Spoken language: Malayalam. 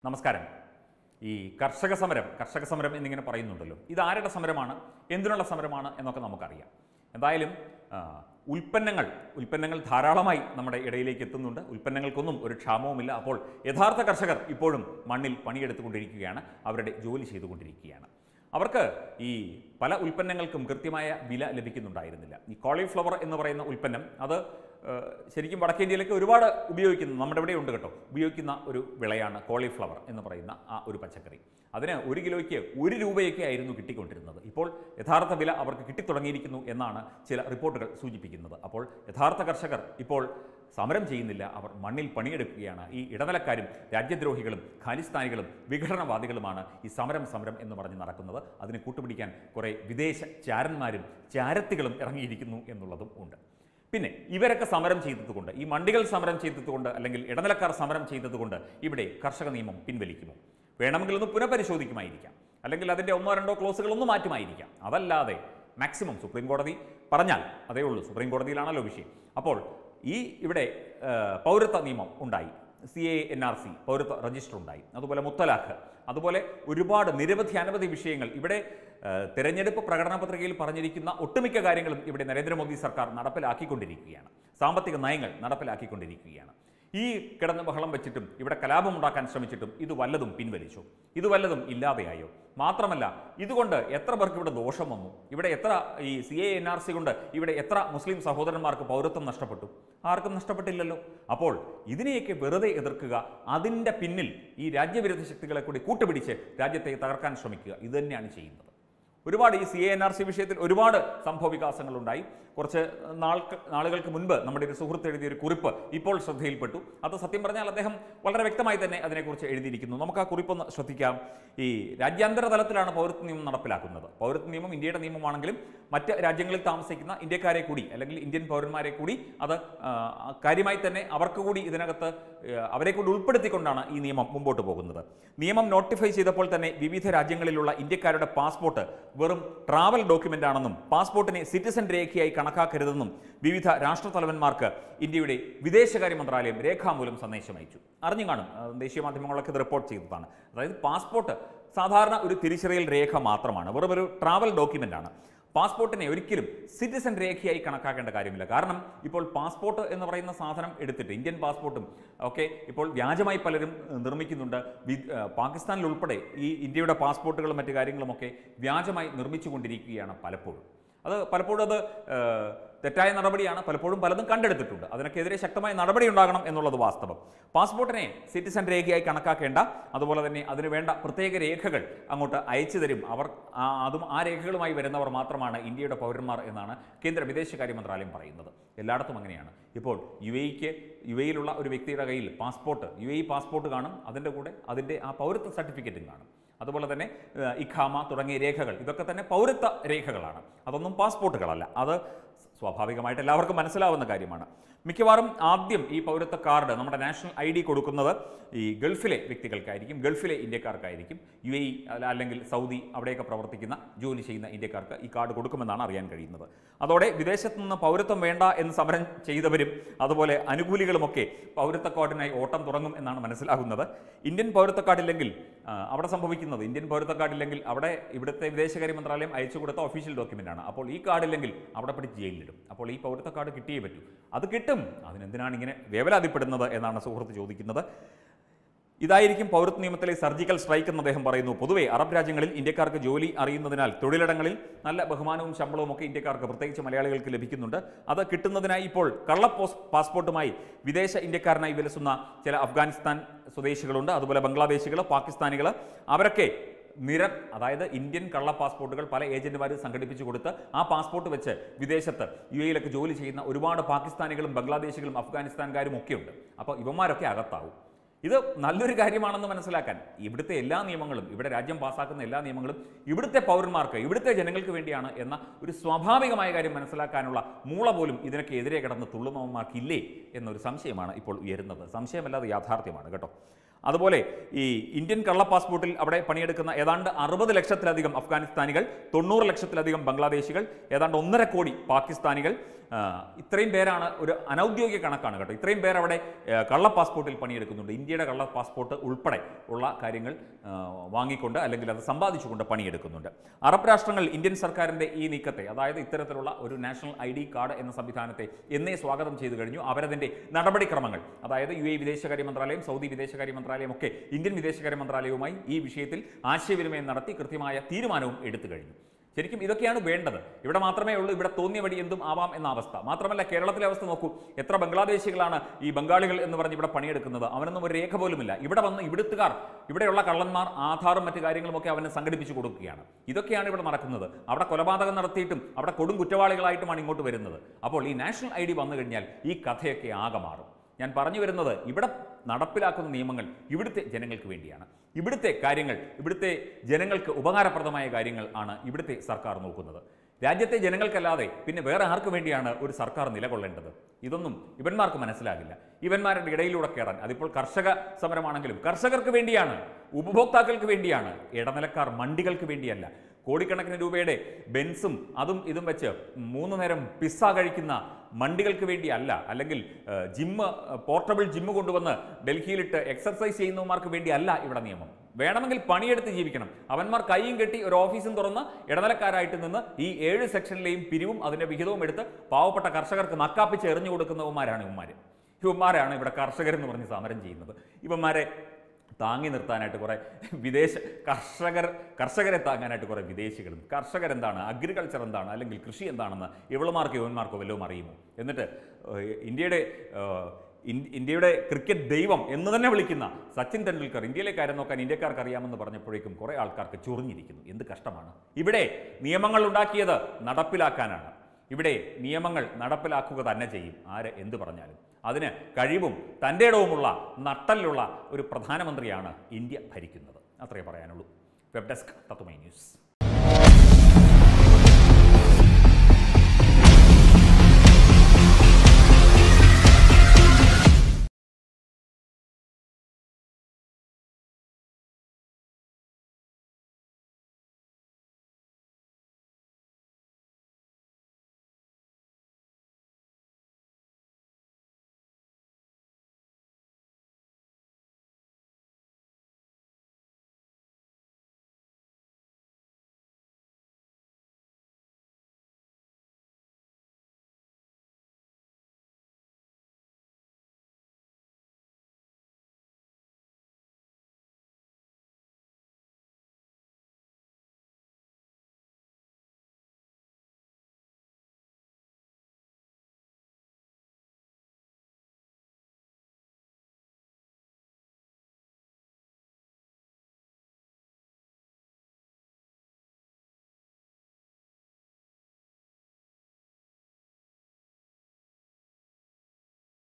നമസ്കാരം ഈ കർഷക സമരം കർഷക സമരം എന്നിങ്ങനെ പറയുന്നുണ്ടല്ലോ ഇത് ആരുടെ സമരമാണ് എന്തിനുള്ള സമരമാണ് എന്നൊക്കെ നമുക്കറിയാം എന്തായാലും ആ, ഉൽപ്പന്നങ്ങൾ ഉൽപ്പന്നങ്ങൾ ധാരാളമായി നമ്മുടെ ഇടയിലേക്ക് എത്തുന്നുണ്ട് ഉൽപ്പന്നങ്ങൾക്കൊന്നും ഒരു ക്ഷാമവുമില്ല അപ്പോൾ യഥാർത്ഥ കർഷകർ ഇപ്പോഴും മണ്ണിൽ പണിയെടുത്തുകൊണ്ടിരിക്കുകയാണ് അവരുടെ ജോലി ചെയ്തുകൊണ്ടിരിക്കുകയാണ് അവർക്ക് ഈ പല ഉൽപ്പന്നങ്ങൾക്കും കൃത്യമായ വില ലഭിക്കുന്നുണ്ടായിരുന്നില്ല ഈ കോളിഫ്ലവർ എന്ന് പറയുന്ന ഉൽപ്പന്നം അത് ഏഹ്, ശരിക്കും വടക്കേ ഇന്ത്യയിലേക്ക് ഒരുപാട് ഉപയോഗിക്കുന്ന നമ്മുടെ ഇവിടെ ഉണ്ട് കേട്ടോ ഉപയോഗിക്കുന്ന ഒരു വിളയാണ് കോളിഫ്ലവർ എന്ന് പറയുന്ന ആ ഒരു പച്ചക്കറി അതിന് ഒരു കിലോയ്ക്ക് ഒരു രൂപയൊക്കെ ആയിരുന്നു കിട്ടിക്കൊണ്ടിരുന്നത് ഇപ്പോൾ യഥാർത്ഥ വില അവർക്ക് കിട്ടിത്തുടങ്ങിയിരിക്കുന്നു എന്നാണ് ചില റിപ്പോർട്ടുകൾ സൂചിപ്പിക്കുന്നത് അപ്പോൾ യഥാർത്ഥ കർഷകർ ഇപ്പോൾ സമരം ചെയ്യുന്നില്ല അവർ മണ്ണിൽ പണിയെടുക്കുകയാണ് ഈ ഇടനിലക്കാരും രാജ്യദ്രോഹികളും ഖാലിസ്ഥാനികളും വിഘടനവാദികളുമാണ് ഈ സമരം സമരം എന്ന് പറഞ്ഞ് നടക്കുന്നത് അതിന് കൂട്ടുപിടിക്കാൻ കുറേ വിദേശ ചാരന്മാരും ചാരത്തികളും ഇറങ്ങിയിരിക്കുന്നു എന്നുള്ളതും ഉണ്ട് പിന്നെ ഇവരൊക്കെ സമരം ചെയ്തതുകൊണ്ട് ഈ മണ്ടികൾ സമരം ചെയ്തതുകൊണ്ട് അല്ലെങ്കിൽ ഇടനിലക്കാർ സമരം ചെയ്തതുകൊണ്ട് ഇവിടെ കർഷക നിയമം പിൻവലിക്കുമോ വേണമെങ്കിൽ ഒന്ന് പുനഃപരിശോധിക്കുമായിരിക്കാം അല്ലെങ്കിൽ അതിൻ്റെ ഒന്നോ രണ്ടോ ക്ലോസുകൾ ഒന്ന് മാറ്റുമായിരിക്കാം അതല്ലാതെ മാക്സിമം സുപ്രീം കോടതി പറഞ്ഞാൽ അതേ ഉള്ളൂ സുപ്രീം കോടതിയിലാണല്ലോ വിഷയം അപ്പോൾ ഈ ഇവിടെ ആ, പൗരത്വ നിയമം ഉണ്ടായി C A N R C പൗരത്വ രജിസ്റ്റർ ഉണ്ടായി അതുപോലെ മുത്തലാഖ് അതുപോലെ ഒരുപാട് നിരവധി അനവധി വിഷയങ്ങൾ ഇവിടെ ആ, തെരഞ്ഞെടുപ്പ് പ്രകടന പത്രികയിൽ പറഞ്ഞിരിക്കുന്ന ഒട്ടുമിക്ക കാര്യങ്ങളും ഇവിടെ നരേന്ദ്രമോദി സർക്കാർ നടപ്പിലാക്കിക്കൊണ്ടിരിക്കുകയാണ് സാമ്പത്തിക നയങ്ങൾ നടപ്പിലാക്കിക്കൊണ്ടിരിക്കുകയാണ് ഈ കിടന്ന് ബഹളം വെച്ചിട്ടും ഇവിടെ കലാപം ഉണ്ടാക്കാൻ ശ്രമിച്ചിട്ടും ഇത് വല്ലതും പിൻവലിച്ചു ഇത് വല്ലതും ഇല്ലാതെയായോ മാത്രമല്ല ഇതുകൊണ്ട് എത്ര പേർക്ക് ഇവിടെ ദോഷം വന്നു ഇവിടെ എത്ര ഈ C A N R C കൊണ്ട് ഇവിടെ എത്ര മുസ്ലിം സഹോദരന്മാർക്ക് പൗരത്വം നഷ്ടപ്പെട്ടു ആർക്കും നഷ്ടപ്പെട്ടില്ലല്ലോ അപ്പോൾ ഇതിനെയൊക്കെ വെറുതെ എതിർക്കുക അതിൻ്റെ പിന്നിൽ ഈ രാജ്യവിരുദ്ധ ശക്തികളെ കൂടി കൂട്ടുപിടിച്ച് രാജ്യത്തെ തകർക്കാൻ ശ്രമിക്കുക ഇത് തന്നെയാണ് ചെയ്യുന്നത് ഒരുപാട് ഈ C A N R C വിഷയത്തിൽ ഒരുപാട് സംഭവ വികാസങ്ങളുണ്ടായി കുറച്ച് നാൾക്ക് നാളുകൾക്ക് മുൻപ് നമ്മുടെ ഒരു സുഹൃത്ത് എഴുതിയ ഒരു കുറിപ്പ് ഇപ്പോൾ ശ്രദ്ധയിൽപ്പെട്ടു അത് സത്യം പറഞ്ഞാൽ അദ്ദേഹം വളരെ വ്യക്തമായി തന്നെ അതിനെക്കുറിച്ച് എഴുതിയിരിക്കുന്നു നമുക്ക് ആ കുറിപ്പൊന്ന് ശ്രദ്ധിക്കാം ഈ രാജ്യാന്തര തലത്തിലാണ് പൗരത്വ നിയമം നടപ്പിലാക്കുന്നത് പൗരത്വ നിയമം ഇന്ത്യയുടെ നിയമമാണെങ്കിലും മറ്റ് രാജ്യങ്ങളിൽ താമസിക്കുന്ന ഇന്ത്യക്കാരെ കൂടി അല്ലെങ്കിൽ ഇന്ത്യൻ പൗരന്മാരെ കൂടി അത് ആ, കാര്യമായി തന്നെ അവർക്ക് കൂടി ഇതിനകത്ത് ആ, അവരെ കൂടി ഉൾപ്പെടുത്തിക്കൊണ്ടാണ് ഈ നിയമം മുമ്പോട്ട് പോകുന്നത് നിയമം നോട്ടിഫൈ ചെയ്തപ്പോൾ തന്നെ വിവിധ രാജ്യങ്ങളിലുള്ള ഇന്ത്യക്കാരുടെ പാസ്പോർട്ട് വെറും ട്രാവൽ ഡോക്യുമെന്റ് ആണെന്നും പാസ്പോർട്ടിനെ സിറ്റിസൺ രേഖയായി കണക്കാക്കരുതെന്നും വിവിധ രാഷ്ട്രത്തലവന്മാർക്ക് ഇന്ത്യയുടെ വിദേശകാര്യ മന്ത്രാലയം രേഖാമൂലം സന്ദേശം അയച്ചു അറിഞ്ഞു കാണും ആ, ദേശീയ മാധ്യമങ്ങളൊക്കെ ഇത് റിപ്പോർട്ട് ചെയ്തതാണ് അതായത് പാസ്പോർട്ട് സാധാരണ ഒരു തിരിച്ചറിയൽ രേഖ മാത്രമാണ് വെറും ഒരു ട്രാവൽ ഡോക്യുമെന്റ് ആണ് പാസ്പോർട്ടിനെ ഒരിക്കലും സിറ്റിസൺ രേഖയായി കണക്കാക്കേണ്ട കാര്യമില്ല കാരണം ഇപ്പോൾ പാസ്പോർട്ട് എന്ന് പറയുന്ന സാധനം എടുത്തിട്ട് ഇന്ത്യൻ പാസ്പോർട്ടും ഒക്കെ ഇപ്പോൾ വ്യാജമായി പലരും ഏഹ്, നിർമ്മിക്കുന്നുണ്ട് വി- ഏഹ്, പാകിസ്ഥാനിൽ ഉൾപ്പെടെ ഈ ഇന്ത്യയുടെ പാസ്പോർട്ടുകളും മറ്റു കാര്യങ്ങളുമൊക്കെ വ്യാജമായി നിർമ്മിച്ചുകൊണ്ടിരിക്കുകയാണ് പലപ്പോഴും അത് പലപ്പോഴും അത് ഏഹ്, തെറ്റായ നടപടിയാണ് പലപ്പോഴും പലതും കണ്ടെടുത്തിട്ടുണ്ട് അതിനൊക്കെതിരെ ശക്തമായ നടപടി ഉണ്ടാകണം എന്നുള്ളത് വാസ്തവം പാസ്പോർട്ടിനെ സിറ്റിസൺ രേഖയായി കണക്കാക്കേണ്ട അതുപോലെ തന്നെ അതിന് വേണ്ട പ്രത്യേക രേഖകൾ അങ്ങോട്ട് അയച്ചു തരും അവർ ആ- അതും ആ രേഖകളുമായി വരുന്നവർ മാത്രമാണ് ഇന്ത്യയുടെ പൗരന്മാർ എന്നാണ് കേന്ദ്ര വിദേശകാര്യ മന്ത്രാലയം പറയുന്നത് എല്ലായിടത്തും അങ്ങനെയാണ് ഇപ്പോൾ യു എക്ക് യു എയിലുള്ള ഒരു വ്യക്തിയുടെ കയ്യിൽ പാസ്പോർട്ട് യു എ പാസ്പോർട്ട് കാണും അതിൻ്റെ കൂടെ അതിൻ്റെ ആ പൗരത്വ സർട്ടിഫിക്കറ്റും കാണും അതുപോലെ തന്നെ ഏഹ്, ഇഖാമ തുടങ്ങിയ രേഖകൾ ഇതൊക്കെ തന്നെ പൗരത്വ രേഖകളാണ് അതൊന്നും പാസ്പോർട്ടുകളല്ല അത് സ്വാഭാവികമായിട്ട് എല്ലാവർക്കും മനസ്സിലാവുന്ന കാര്യമാണ് മിക്കവാറും ആദ്യം ഈ പൗരത്വ കാർഡ് നമ്മുടെ നാഷണൽ ഐ ഡി കൊടുക്കുന്നത് ഈ ഗൾഫിലെ വ്യക്തികൾക്കായിരിക്കും ഗൾഫിലെ ഇന്ത്യക്കാർക്കായിരിക്കും യു എ അല്ലെങ്കിൽ സൗദി അവിടെയൊക്കെ പ്രവർത്തിക്കുന്ന ജോലി ചെയ്യുന്ന ഇന്ത്യക്കാർക്ക് ഈ കാർഡ് കൊടുക്കുമെന്നാണ് അറിയാൻ കഴിയുന്നത് അതോടെ വിദേശത്ത് നിന്ന് പൗരത്വം വേണ്ട എന്ന് സമരം ചെയ്തവരും അതുപോലെ അനുകൂലികളുമൊക്കെ പൗരത്വ കാർഡിനായി ഓട്ടം തുടങ്ങും എന്നാണ് മനസ്സിലാകുന്നത് ഇന്ത്യൻ പൗരത്വ കാർഡില്ലെങ്കിൽ ആ, അവിടെ സംഭവിക്കുന്നത് ഇന്ത്യൻ പൗരത്വ കാർഡില്ലെങ്കിൽ അവിടെ ഇവിടുത്തെ വിദേശകാര്യ മന്ത്രാലയം അയച്ചു കൊടുത്ത ഒഫീഷ്യൽ ഡോക്യുമെന്റ് ആണ് അപ്പോൾ ഈ കാർഡില്ലെങ്കിൽ അവിടെ പിടിച്ച് ജയിലിലിടും അപ്പോൾ ഈ പൗരത്വ കാർഡ് കിട്ടിയേ പറ്റൂ അത് കിട്ടും അതിനെന്തിനാണ് ഇങ്ങനെ വേവലാതിപ്പെടുന്നത് എന്നാണ് സുഹൃത്ത് ചോദിക്കുന്നത് ഇതായിരിക്കും പൗരത്വ നിയമത്തിലെ സർജിക്കൽ സ്ട്രൈക്ക് എന്ന് അദ്ദേഹം പറയുന്നു പൊതുവെ അറബ് രാജ്യങ്ങളിൽ ഇന്ത്യക്കാർക്ക് ജോലി അറിയുന്നതിനാൽ തൊഴിലിടങ്ങളിൽ നല്ല ബഹുമാനവും ശമ്പളവും ഒക്കെ ഇന്ത്യക്കാർക്ക് പ്രത്യേകിച്ച് മലയാളികൾക്ക് ലഭിക്കുന്നുണ്ട് അത് കിട്ടുന്നതിനായി ഇപ്പോൾ കള്ള പോസ് പാസ്പോർട്ടുമായി വിദേശ ഇന്ത്യക്കാരനായി വിലസുന്ന ചില അഫ്ഗാനിസ്ഥാൻ സ്വദേശികളുണ്ട് അതുപോലെ ബംഗ്ലാദേശികൾ പാകിസ്ഥാനികൾ അവരൊക്കെ നിര അതായത് ഇന്ത്യൻ കള്ള പാസ്പോർട്ടുകൾ പല ഏജന്റുമാർ സംഘടിപ്പിച്ചു കൊടുത്ത് ആ പാസ്പോർട്ട് വെച്ച് വിദേശത്ത് യു എയിലൊക്കെ ജോലി ചെയ്യുന്ന ഒരുപാട് പാകിസ്ഥാനികളും ബംഗ്ലാദേശികളും അഫ്ഗാനിസ്ഥാൻകാരും ഒക്കെയുണ്ട് അപ്പോൾ ഇവന്മാരൊക്കെ അകത്താവും ഇത് നല്ലൊരു കാര്യമാണെന്ന് മനസ്സിലാക്കാൻ ഇവിടുത്തെ എല്ലാ നിയമങ്ങളും ഇവിടെ രാജ്യം പാസ്സാക്കുന്ന എല്ലാ നിയമങ്ങളും ഇവിടുത്തെ പൗരന്മാർക്ക് ഇവിടുത്തെ ജനങ്ങൾക്ക് വേണ്ടിയാണ് എന്ന ഒരു സ്വാഭാവികമായ കാര്യം മനസ്സിലാക്കാനുള്ള മൂള പോലും ഇതിനൊക്കെ എതിരെ കിടന്ന് തുള്ളുമവന്മാർക്കില്ലേ എന്നൊരു സംശയമാണ് ഇപ്പോൾ ഉയരുന്നത് സംശയമല്ലാതെ യാഥാർത്ഥ്യമാണ് കേട്ടോ അതുപോലെ ഈ ഇന്ത്യൻ കള്ള പാസ്പോർട്ടിൽ അവിടെ പണിയെടുക്കുന്ന ഏതാണ്ട് അറുപത് ലക്ഷത്തിലധികം അഫ്ഗാനിസ്ഥാനികൾ തൊണ്ണൂറ് ലക്ഷത്തിലധികം ബംഗ്ലാദേശികൾ ഏതാണ്ട് ഒന്നര കോടി പാകിസ്ഥാനികൾ ആ, ഇത്രയും പേരാണ് ഒരു അനൗദ്യോഗിക കണക്കാണ് കേട്ടോ ഇത്രയും പേർ അവിടെ ആ, കള്ള പാസ്പോർട്ടിൽ പണിയെടുക്കുന്നുണ്ട് ഇന്ത്യയുടെ കള്ള പാസ്പോർട്ട് ഉൾപ്പെടെ ഉള്ള കാര്യങ്ങൾ ആ, വാങ്ങിക്കൊണ്ട് അല്ലെങ്കിൽ അത് സമ്പാദിച്ചുകൊണ്ട് പണിയെടുക്കുന്നുണ്ട് അറബ് രാഷ്ട്രങ്ങൾ ഇന്ത്യൻ സർക്കാരിൻ്റെ ഈ നീക്കത്തെ അതായത് ഇത്തരത്തിലുള്ള ഒരു നാഷണൽ ഐ ഡി കാർഡ് എന്ന സംവിധാനത്തെ എന്നേ സ്വാഗതം ചെയ്തു കഴിഞ്ഞു അവരതിൻ്റെ നടപടിക്രമങ്ങൾ അതായത് യു എ വിദേശകാര്യ മന്ത്രാലയം സൗദി വിദേശകാര്യ മന്ത്രാലയം ഒക്കെ ഇന്ത്യൻ വിദേശകാര്യ മന്ത്രാലയവുമായി ഈ വിഷയത്തിൽ ആശയവിനിമയം നടത്തി കൃത്യമായ തീരുമാനവും എടുത്തു കഴിഞ്ഞു ശരിക്കും ഇതൊക്കെയാണ് വേണ്ടത് ഇവിടെ മാത്രമേ ഉള്ളൂ ഇവിടെ തോന്നിയ വഴി എന്തും ആവാം എന്ന അവസ്ഥ മാത്രമല്ല കേരളത്തിലെ അവസ്ഥ നോക്കൂ എത്ര ബംഗ്ലാദേശികളാണ് ഈ ബംഗാളികൾ എന്ന് പറഞ്ഞ് ഇവിടെ പണിയെടുക്കുന്നത് അവനൊന്നും ഒരു രേഖ പോലുമില്ല ഇവിടെ വന്ന് ഇവിടുത്തുകാർ ഇവിടെയുള്ള കള്ളന്മാർ ആധാറും മറ്റു കാര്യങ്ങളുമൊക്കെ അവന് സംഘടിപ്പിച്ചു കൊടുക്കുകയാണ് ഇതൊക്കെയാണ് ഇവിടെ നടക്കുന്നത് അവിടെ കൊലപാതകം നടത്തിയിട്ടും അവിടെ കൊടും കുറ്റവാളികളായിട്ടുമാണ് ഇങ്ങോട്ട് വരുന്നത് അപ്പോൾ ഈ നാഷണൽ ഐ ഡി വന്നു കഴിഞ്ഞാൽ ഈ കഥയൊക്കെ ആകെ മാറും ഞാൻ പറഞ്ഞു വരുന്നത് ഇവിടെ നടപ്പിലാക്കുന്ന നിയമങ്ങൾ ഇവിടുത്തെ ജനങ്ങൾക്ക് വേണ്ടിയാണ് ഇവിടുത്തെ കാര്യങ്ങൾ ഇവിടുത്തെ ജനങ്ങൾക്ക് ഉപകാരപ്രദമായ കാര്യങ്ങൾ ആണ് ഇവിടുത്തെ സർക്കാർ നോക്കുന്നത് രാജ്യത്തെ ജനങ്ങൾക്കല്ലാതെ പിന്നെ വേറെ ആർക്ക് വേണ്ടിയാണ് ഒരു സർക്കാർ നിലകൊള്ളേണ്ടത് ഇതൊന്നും ഇവന്മാർക്ക് മനസ്സിലാകില്ല ഇവന്മാരുടെ ഇടയിലൂടെ കയറാൻ അതിപ്പോൾ കർഷക സമരമാണെങ്കിലും കർഷകർക്ക് വേണ്ടിയാണ് ഉപഭോക്താക്കൾക്ക് വേണ്ടിയാണ് ഇടനിലക്കാർ മണ്ടികൾക്ക് വേണ്ടിയല്ല കോടിക്കണക്കിന് രൂപയുടെ ബെൻസും അതും ഇതും വെച്ച് മൂന്ന് നേരം പിസ്സ കഴിക്കുന്ന മണ്ടികൾക്ക് വേണ്ടിയല്ല അല്ലെങ്കിൽ ജിമ്മ് പോർട്ടബിൾ ജിമ്മ് കൊണ്ടുവന്ന് ഡൽഹിയിലിട്ട് എക്സർസൈസ് ചെയ്യുന്നവന്മാർക്ക് വേണ്ടിയല്ല ഇവിടെ നിയമം വേണമെങ്കിൽ പണിയെടുത്ത് ജീവിക്കണം അവന്മാർ കൈയും കെട്ടി ഒരു ഓഫീസും തുറന്ന് ഇടനിലക്കാരായിട്ട് നിന്ന് ഈ ഏഴ് സെക്ഷനിലെയും പിരിവും അതിൻ്റെ വിഹിതവും എടുത്ത് പാവപ്പെട്ട കർഷകർക്ക് നക്കാപ്പിച്ച് എറിഞ്ഞു കൊടുക്കുന്നവന്മാരാണ് ഇവന്മാർ ഇവന്മാരാണ് ഇവിടെ കർഷകരെന്ന് പറഞ്ഞ് സമരം ചെയ്യുന്നത് ഇവന്മാരെ താങ്ങി നിർത്താനായിട്ട് കുറേ വിദേശ കർഷകർ കർഷകരെ താങ്ങാനായിട്ട് കുറേ വിദേശികളും കർഷകരെന്താണ് അഗ്രികൾച്ചർ എന്താണ് അല്ലെങ്കിൽ കൃഷി എന്താണെന്ന് ഇവളുമാർക്കോ ഇവന്മാർക്കോ വല്ലതും അറിയുമോ എന്നിട്ട് ഏഹ്, ഇന്ത്യയുടെ ഏഹ്, ഇൻ- ഇന്ത്യയുടെ ക്രിക്കറ്റ് ദൈവം എന്ന് തന്നെ വിളിക്കുന്ന സച്ചിൻ തെണ്ടുൽക്കർ ഇന്ത്യയിലെ കാര്യം നോക്കാൻ ഇന്ത്യക്കാർക്ക് അറിയാമെന്ന് പറഞ്ഞപ്പോഴേക്കും കുറേ ആൾക്കാർക്ക് ചൊറിഞ്ഞിരിക്കുന്നു എന്ത് കഷ്ടമാണ് ഇവിടെ നിയമങ്ങൾ ഉണ്ടാക്കിയത് നടപ്പിലാക്കാനാണ് ഇവിടെ നിയമങ്ങൾ നടപ്പിലാക്കുക തന്നെ ചെയ്യും ആര് എന്ത് പറഞ്ഞാലും അതിന് കഴിവും തൻ്റെ ഇടവുമുള്ള നട്ടലിലുള്ള ഒരു പ്രധാനമന്ത്രിയാണ് ഇന്ത്യ ഭരിക്കുന്നത് അത്രേ പറയാനുള്ളൂ വെബ് ഡെസ്ക് തത്വമൈ ന്യൂസ്